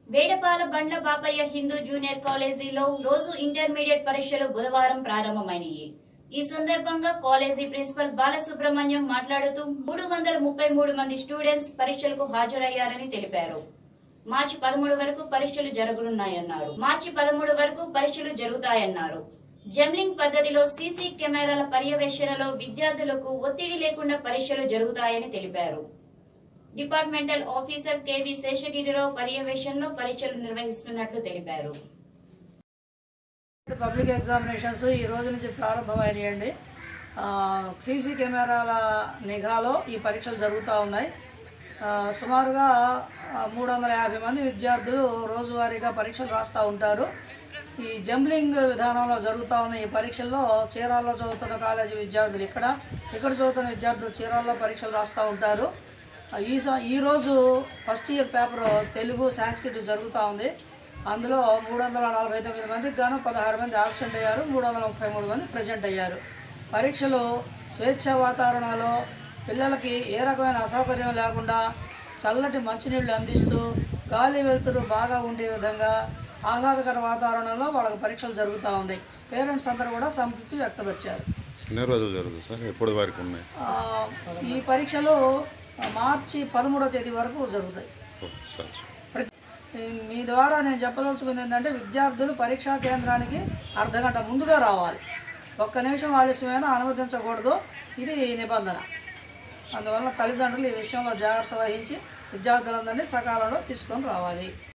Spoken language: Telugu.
వేడపాల బండ్ల బాపయ్య హిందూ జూనియర్ కాలేజీలో రోజు ఇంటర్మీడియట్ పరీక్షలు బుధవారం ప్రారంభమైనాయి ఈ సందర్భంగా కాలేజీ ప్రిన్సిపల్ బాలసుబ్రహ్మణ్యం మాట్లాడుతూ మూడు వందల ముప్పై మూడు మంది స్టూడెంట్స్ పరీక్షలకు హాజరయ్యారని తెలిపారు మార్చి పదమూడు వరకు పరీక్షలు జరగనున్నాయన్నారు మార్చి పదమూడు వరకు పరీక్షలు జరుగుతాయన్నారు జమ్లింగ్ పద్ధతిలో సీసీ కెమెరాల పర్యవేక్షణలో విద్యార్థులకు ఒత్తిడి లేకుండా పరీక్షలు జరుగుతాయని తెలిపారు డిపార్ట్మెంటల్ ఆఫీసర్ కెవి శేషగిరిరావు పర్యవేక్షణలో పరీక్షలు నిర్వహిస్తున్నట్లు తెలిపారు పబ్లిక్ ఎగ్జామినేషన్స్ ఈ రోజు నుంచి ప్రారంభమైనాయండి సీసీ కెమెరాల నిఘాలో ఈ పరీక్షలు జరుగుతూ ఉన్నాయి ఆ, సుమారుగా మూడు వందల యాభై మంది విద్యార్థులు రోజువారీగా పరీక్షలు రాస్తూ ఉంటారు ఈ జంబ్లింగ్ విధానంలో జరుగుతూ ఉన్న ఈ పరీక్షల్లో చీరాల్లో చదువుతున్న కాలేజీ విద్యార్థులు ఇక్కడ ఇక్కడ చదువుతున్న విద్యార్థులు చీరాల్లో పరీక్షలు రాస్తూ ఉంటారు ఆ, ఈ స- ఈరోజు first year paper Telugu Sanskrit జరుగుతూ ఉంది అందులో మూడు వందల నలభై తొమ్మిది మందికి గాను పదహారు మంది ఆబ్సెంట్ అయ్యారు మూడు వందల ముప్పై మూడు మంది ప్రజెంట్ అయ్యారు పరీక్షలు స్వేచ్ఛ వాతావరణంలో పిల్లలకి ఏ రకమైన అసౌకర్యం లేకుండా చల్లటి మంచినీళ్ళు అందిస్తూ గాలి వెలుతురు బాగా ఉండే విధంగా ఆహ్లాదకర వాతావరణంలో వాళ్ళకి పరీక్షలు జరుగుతూ ఉన్నాయి పేరెంట్స్ అందరూ కూడా సంతృప్తి వ్యక్తపరిచారు ఎన్ని రోజులు జరుగుతుంది సార్ ఎప్పటి వరకు ఉన్నాయి ఆ, ఈ పరీక్షలు మార్చి పదమూడవ తేదీ వరకు జరుగుతాయి ఓ, సరే సార్ ప్రతి- మీ ద్వారా నేను చెప్పదలుచుకుంది ఏంటంటే విద్యార్థులు పరీక్షా కేంద్రానికి అర్ధగంట ముందుగా రావాలి ఒక్క నిమిషం ఆలస్యమైనా అనుమతించకూడదు ఇది నిబంధన అందువల్ల తల్లిదండ్రులు ఈ విషయంలో జాగ్రత్త వహించి విద్యార్థులందరినీ సకాలంలో తీసుకొని రావాలి